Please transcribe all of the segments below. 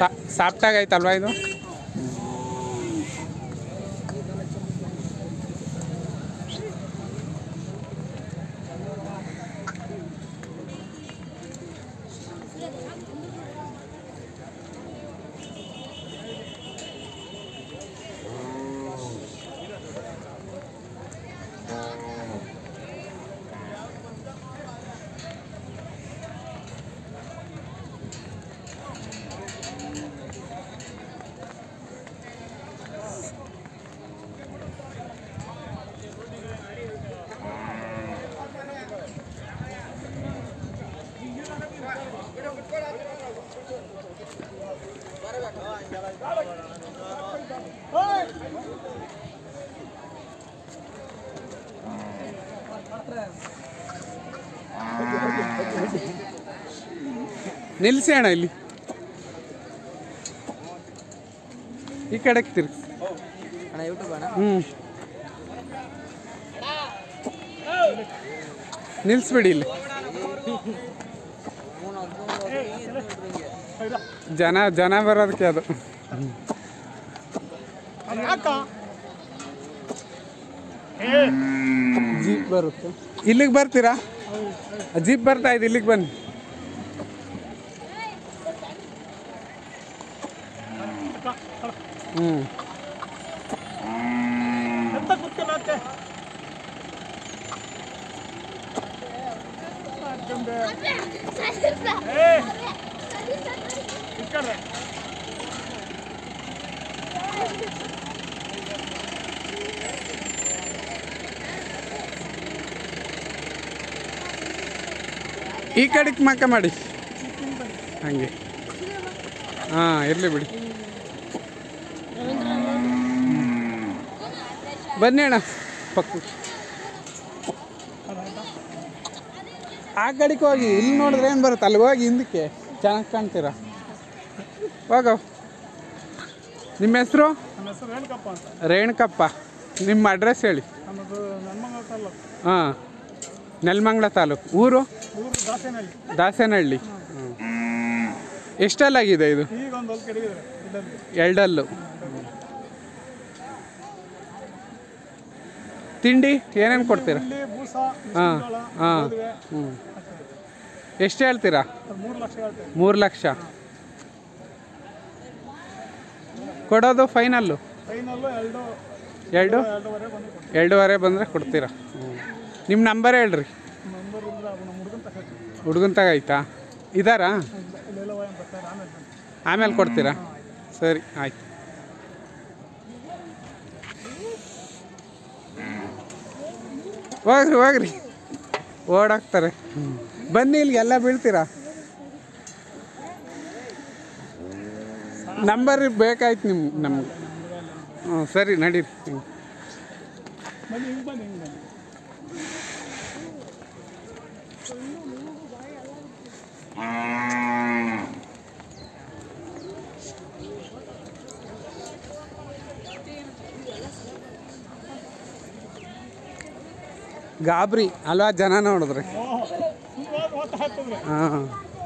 ಸಾಫ್ಟಾಗಿ ಐತಲ್ವಾ ಇದು ನಿಲ್ಲಿಸಿ ಅಣ್ಣ ಇಲ್ಲಿ ಈ ಕಡೆಗೆ ತಿರ್ಗಿ ಅಣ್ಣ ಯೂಟ್ಯೂಬ್ ಅಣ್ಣ ಹ್ಞೂ ನಿಲ್ಲಿಸ್ಬಿಡಿ ಇಲ್ಲಿ ಜನ ಜನ ಬರೋದಕ್ಕೆ ಅದು ಜೀಪ್ ಬರುತ್ತೆ ಇಲ್ಲಿಗೆ ಬರ್ತೀರಾ ಜೀಪ್ ಬರ್ತಾ ಇದೆ ಇಲ್ಲಿಗೆ ಬನ್ನಿ ಹ್ಞೂ ಈ ಕಡೆಗೆ ಮಕ್ಕ ಮಾಡಿ ಹಾಗೆ ಹಾಂ ಇರಲಿ ಬಿಡಿ ಬನ್ನಿ ಅಣ್ಣ ಪಕ್ಕ ಆ ಕಡೆಗೆ ಹೋಗಿ ಇಲ್ಲಿ ನೋಡಿದ್ರೆ ಏನು ಬರುತ್ತೆ ಅಲ್ಲಿ ಹೋಗಿ ಹಿಂದಕ್ಕೆ ಚೆನ್ನಾಗಿ ಕಾಣ್ತೀರಾ ಹೋಗೋ ನಿಮ್ಮ ಹೆಸರು ನನ್ನ ಹೆಸರು ರೇಣುಕಪ್ಪ ಅಂತ ರೇಣುಕಪ್ಪ ನಿಮ್ಮ ಅಡ್ರೆಸ್ ಹೇಳಿ ನಮ್ಮದು ನನ್ಮಂಗಲ ತಾಲೂಕು ಹಾಂ ನೆಲಮಂಗ್ಲ ತಾಲೂಕು ಊರು ಊರು ದಾಸೇನಹಳ್ಳಿ ದಾಸನಹಳ್ಳಿ ಎಷ್ಟಲ್ಲಾಗಿದೆ ಇದು ಈಗ ಒಂದು ಹೊಲ್ ಕೆಡಗಿದ್ರೆ ಇದರಲ್ಲಿ ಎರಡಲ್ಲು ತಿಂಡಿ ಏನೇನು ಕೊಡ್ತೀರಾ ಇಲ್ಲಿ ಬೂಸ ಹಾಂ ಜೋಳ ಹಾಂ ಗೋಧುವೆ ಹ್ಞೂ ಎಷ್ಟು ಹೇಳ್ತೀರಾ ಅದು ಮೂರು ಲಕ್ಷ ಹೇಳ್ತೇವೆ ಮೂರು ಲಕ್ಷ ಕೊಡೋದು ಫೈನಲ್ಲು ಫೈನಲ್ಲು ಎರಡು ಎರಡು ಎರಡೂವರೆ ಬಂದು ಕೊಡ್ತೀವಿ ಎರಡೂವರೆ ಬಂದರೆ ಕೊಡ್ತೀರಾ ನಿಮ್ಮ ನಂಬರ್ ಹೇಳ್ರಿ ನಂಬರ್ ಇದ್ರೆ ಅದು ನಮ್ಮ ಹುಡುಗನ್ ತಗೊಳ್ತೀವಿ ಹುಡುಗನ್ ತಗೈತಾ ಇದಾರಾ ಇಲ್ಲೆಲ್ಲ ವಯಂ ಬರ್ತಾರೆ ಆಮೇಲೆ ಬನ್ನಿ. ಆಮೇಲೆ ಕೊಡ್ತೀರಾ ಸರಿ ಆಯ್ತು ಹೋಗ್ರಿ ಹೋಗ್ರಿ ಓಡಾಕ್ತಾರೆ ಬನ್ನಿ ಇಲ್ಲಿಗೆ ಎಲ್ಲ ಬೀಳ್ತೀರಾ ನಂಬರ್ ಬೇಕಾಯ್ತು ನಿಮ್ಗೆ ನಮ್ಗೆ ಹ್ಞೂ ಸರಿ ನಡೀರಿ ಹ್ಮ್. ಬನ್ನಿ ಹಿಂಗೆ ಬನ್ನಿ ಹಿಂಗೆ ಬನ್ನಿ ಗಾಬರಿ ಅಲ್ವಾ ಜನ ನೋಡಿದ್ರಿ ಓಹ್ ಸುಮ್ಮನೆ ಓದ್ತಾ ಹಾಕ್ತದ್ರಿ ಹಾಂ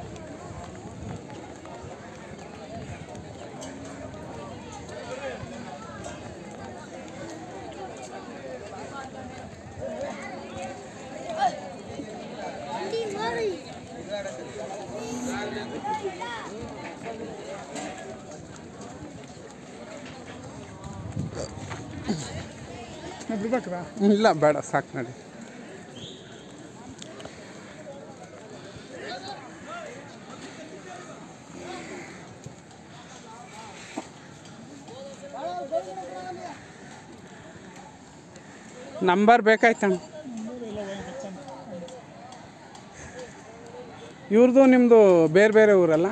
ನಾವು ಬಿಡ್ಬೇಕ್ರಾ ಇಲ್ಲ ಬೇಡ ಸಾಕು ನಡಿ ನಂಬರ್ ಬೇಕಾಯ್ತಣ್ಣ ಇವ್ರದ್ದು ನಿಮ್ಮದು ಬೇರೆ ಬೇರೆ ಊರಲ್ಲ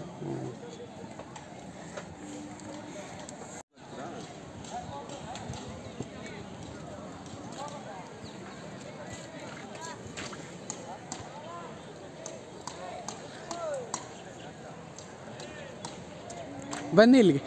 ಬನ್ನಿ ಇಲ್ಲಿಗೆ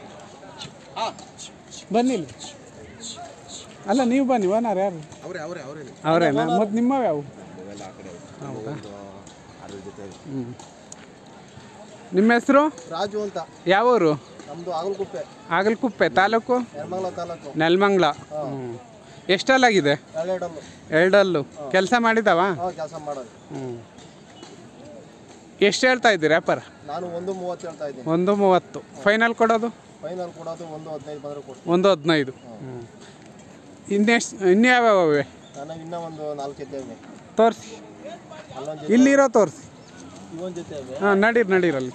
ಬನ್ನಿ ಇಲ್ಲಿ ಅಲ್ಲ ನೀವು ಬನ್ನಿ ಓನರ್ ಯಾರು ಅವರೇ ಅವರೇ ಅವರೇ ಅವರೇನಾ ಮತ್ತು ನಿಮ್ಮವು ಯಾವ ಇವೆಲ್ಲ ಆ ಕಡೆ ಹೌದಾ ಅದ್ರ ಜೊತೆ ಹ್ಞೂ ನಿಮ್ಮ ಹೆಸರು ರಾಜು ಅಂತ ಯಾವೂರು ನಮ್ಮದು ಆಗಲಕುಪ್ಪೆ ಆಗಲ್ಕುಪ್ಪೆ ತಾಲೂಕು ನೆಲಮಂಗಲ ತಾಲೂಕು ನೆಲಮಂಗ್ಲ ಹ್ಞೂ ಎಷ್ಟಲ್ಲಾಗಿದೆ ಎರಡೆರಡಲ್ಲು ಎರಡಲ್ಲು ಕೆಲಸ ಮಾಡಿದಾವ ಹಾಂ ಕೆಲಸ ಮಾಡೋದು ಹ್ಞೂ ಎಷ್ಟು ಹೇಳ್ತಾ ಇದ್ದೀರಿ ವ್ಯಾಪಾರ ನಾನು ಒಂದು ಮೂವತ್ತು ಹೇಳ್ತಾ ಇದ್ದೀನಿ ಒಂದು ಮೂವತ್ತು ಫೈನಲ್ ಕೊಡೋದು ಫೈನಲ್ ಕೊಡೋದು ಒಂದು ಹದಿನೈದು ಬಂದರೆ ಕೊಡು ಒಂದು ಹದಿನೈದು ಹ್ಞೂ ಇನ್ನೆಷ್ಟು ಇನ್ಯಾವ್ಯಾವ ಇವೆ ನನಗೆ ಇನ್ನೂ ಒಂದು ನಾಲ್ಕು ಜೊತೆ ಇವೆ ತೋರಿಸಿ ಅಲ್ಲೊಂದು ಜೊತೆ ಇಲ್ಲಿರೋ ತೋರಿಸಿ ಇವೊಂದು ಜೊತೆ ಇವೆ ಹಾಂ ನಡೀರಿ ನಡೀರಲ್ಲಿ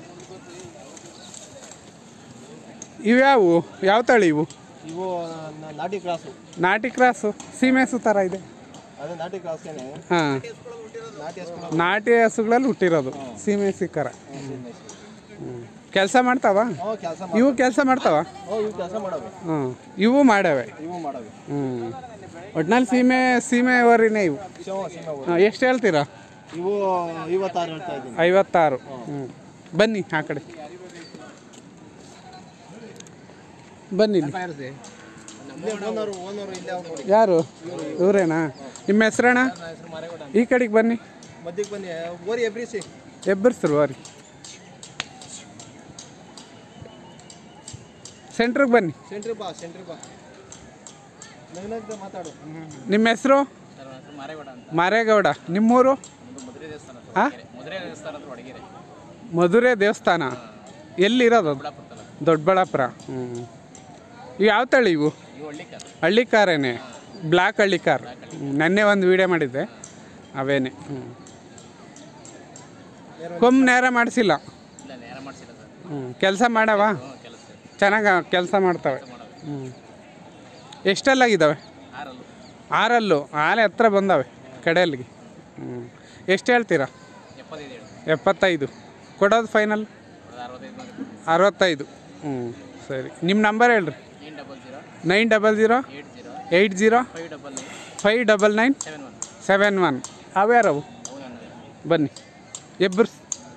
ಇವ್ಯಾವು ಯಾವ ತಳಿ ಇವು ಇವು ನ- ನಾಟಿ ಕ್ರಾಸು ನಾಟಿ ಕ್ರಾಸು ಸೀಮೆಸು ಥರ ಇದೆ ಅದೇ ನಾಟಿ ಕ್ರಾಸೇನೆ ಹಾಂ ನಾಟಿ ಹಸ್ಕೊಂಡು ನಾಟಿ ಹಸುಗಳಲ್ಲಿ ಹುಟ್ಟಿರೋದು ಸೀಮೆ ಸಿಕ್ಕರ ಕೆಲಸ ಮಾಡ್ತಾವ ಹ್ಞೂ ಕೆಲಸ ಇವು ಕೆಲಸ ಮಾಡ್ತಾವ ಹ್ಞೂ ಇವು ಕೆಲಸ ಮಾಡವೆ ಹ್ಞೂ ಇವು ಮಾಡವೆ ಇವು ಮಾಡವೆ ಹ್ಞೂ ಒಟ್ನಲ್ಲಿ ಸೀಮೆ ಸೀಮೆ ವರಿನೇ ಇವು ಶಿವ ಶಿವ ಹಾಂ ಎಷ್ಟು ಹೇಳ್ತೀರಾ ಇವು ಐವತ್ತಾರು ಹೇಳ್ತಾ ಇದ್ದೀನಿ ಐವತ್ತಾರು ಹ್ಞೂ ಬನ್ನಿ ಆ ಕಡೆ ಬನ್ನಿ ಇಲ್ಲಿ. ಇಲ್ಲೇ ಓನರು ಓನರು ಇಲ್ಲೇ ಅವ್ರು ನೋಡಿ ಯಾರು ಇವರೇನಾ ನಿಮ್ಮ ಹೆಸ್ರಣ್ಣ ಈ ಕಡೆಗೆ ಬನ್ನಿ ಮಧ್ಯಕ್ಕೆ ಬನ್ನಿ ಓರಿ ಎಬ್ರಿಸಿ ಎಬ್ಬರ್ಸ್ರು ಅವ್ರಿ ಸೆಂಟ್ರಿಗೆ ಬನ್ನಿ ಸೆಂಟ್ರಿ ಬಾ ಸೆಂಟ್ರಿ ಬಾ ನಗ್ನಗ್ದ ಮಾತಾಡು ನಿಮ್ಮ ಹೆಸರು ಮಾರೇಗೌಡ ನಿಮ್ಮೂರು ಹಾಂ ಮಧುರೆ ದೇವಸ್ಥಾನ ಎಲ್ಲಿರೋದು ಅದು ದೊಡ್ಡಬಳ್ಳಾಪುರ ಹ್ಞೂ ಇವು ಯಾವ ತಳಿ ಇವು ಹಳ್ಳಿಕಾರೇನೆ ಬ್ಲ್ಯಾಕ್ ಹಳ್ಳಿಕಾರ್ ಹ್ಮ್. ನೆನ್ನೆ ಒಂದು ವಿಡಿಯೋ ಮಾಡಿದ್ದೆ ಅವೇನೆ ಹ್ಞೂ ಕೊಮ್ಮೆ ನೇರ ಮಾಡಿಸಿಲ್ಲ ಹ್ಞೂ ಕೆಲಸ ಮಾಡವ ಚೆನ್ನಾಗಿ ಕೆಲಸ ಮಾಡ್ತವೆ ಹ್ಞೂ ಎಷ್ಟೆಲ್ಲಾಗಿದ್ದಾವೆ ಆರಲ್ಲು ಆಲೆ ಹತ್ರ ಬಂದವೆ ಕಡೆಯಲ್ಲಿಗೆ ಹ್ಞೂ ಎಷ್ಟು ಹೇಳ್ತೀರಾ ಎಪ್ಪತ್ತೈದು ಕೊಡೋದು ಫೈನಲ್ ಅರವತ್ತೈದು ಹ್ಞೂ ಸರಿ ನಿಮ್ಮ ನಂಬರ್ ಹೇಳ್ರಿ nine double zero eight zero five double nine seven one ಅವ್ಯಾರವು ಬನ್ನಿ ಎಬ್ಬರು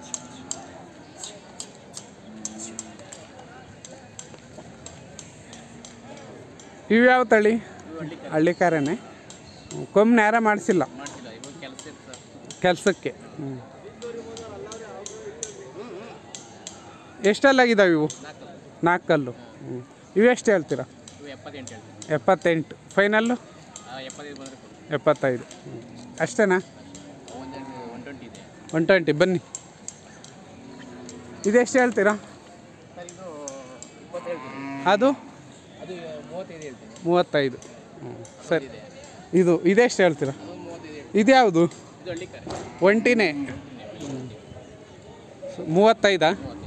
ಇವು ಯಾವ ತಳಿ ಹಳ್ಳಿಕಾರೇನೆ ಕೊಮ್ಮೆ ನೇರ ಮಾಡಿಸಿಲ್ಲ ಕೆಲಸಕ್ಕೆ ಹ್ಞೂ ಎಷ್ಟೆಲ್ಲಾಗಿದ್ದಾವೆ ಇವು ನಾಲ್ಕಲ್ಲು ಹ್ಞೂ ಇವೆಷ್ಟು ಹೇಳ್ತೀರಾ ಎಪ್ಪತ್ತೆಂಟು ಫೈನಲ್ಲು ಎಪ್ಪತ್ತೈದು ಹ್ಞೂ ಅಷ್ಟೇನಾ ಒನ್ ಟ್ವೆಂಟಿ ಬನ್ನಿ ಇದೆಷ್ಟು ಹೇಳ್ತೀರಾ ಅದು ಅದು ಮೂವತ್ತೈದು ಹೇಳ್ತೀನಿ ಮೂವತ್ತೈದು ಹ್ಞೂ ಸರಿ ಇದು ಇದೆಷ್ಟು ಹೇಳ್ತೀರಾ ಇದ್ಯಾವುದು ಇದು ಹಳ್ಳಿಕಾರೆ ಒಂಟಿನೇ ಹ್ಞೂ ಮೂವತ್ತೈದಾ